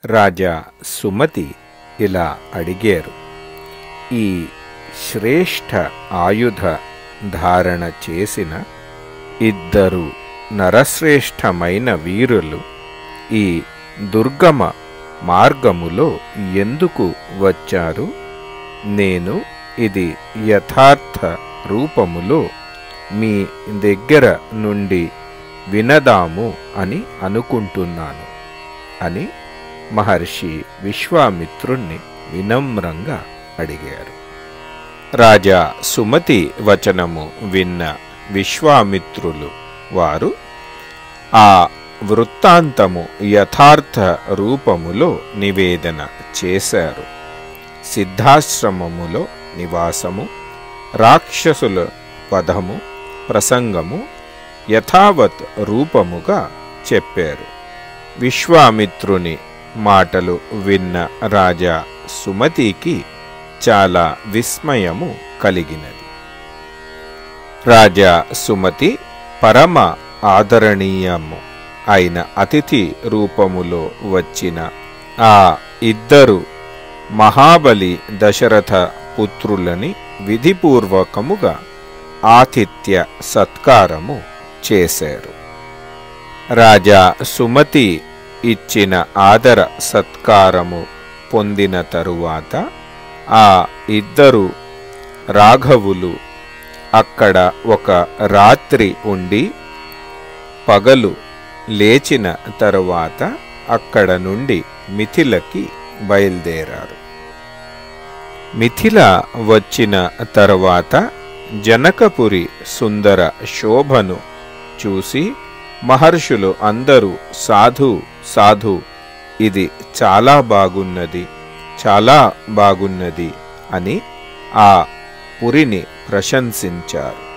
రాజా సుమతి ఇలా అడిగారు ఈ శ్రేష్ఠ ఆయుధ ధారణ చేసిన ఇద్దరు నరశ్రేష్టమైన వీరులు ఈ దుర్గమ మార్గములో ఎందుకు వచ్చారు నేను ఇది యథార్థ రూపములో మీ దగ్గర నుండి వినదాము అని అనుకుంటున్నాను అని మహర్షి విశ్వామిత్రుణ్ణి వినమ్రంగా అడిగారు రాజా సుమతి వచనము విన్న విశ్వామిత్రులు వారు ఆ వృత్తాంతము యథార్థ రూపములో నివేదన చేశారు సిద్ధాశ్రమములో నివాసము రాక్షసుల వధము ప్రసంగము యథావత్ రూపముగా చెప్పారు విశ్వామిత్రుని మాటలు విన్న రాజా సుమతికి చాలా విస్మయము కలిగినది రాజా సుమతి పరమ ఆదరణీయము అయిన అతిథి రూపములో వచ్చిన ఆ ఇద్దరు మహాబలి దశరథ పుత్రులని విధిపూర్వకముగా ఆతిథ్య సత్కారము చేశారు రాజా సుమతి ఇచ్చిన ఆదర సత్కారము పొందిన తరువాత ఆ ఇద్దరు రాఘవులు అక్కడ ఒక రాత్రి ఉండి పగలు లేచిన తరువాత అక్కడ నుండి మిథిలకి బయలుదేరారు మిథిల వచ్చిన తరువాత జనకపురి సుందర శోభను చూసి మహర్షులు అందరూ సాధు సాధు ఇది చాలా బాగున్నది చాలా బాగున్నది అని ఆ పురిని ప్రశంసించారు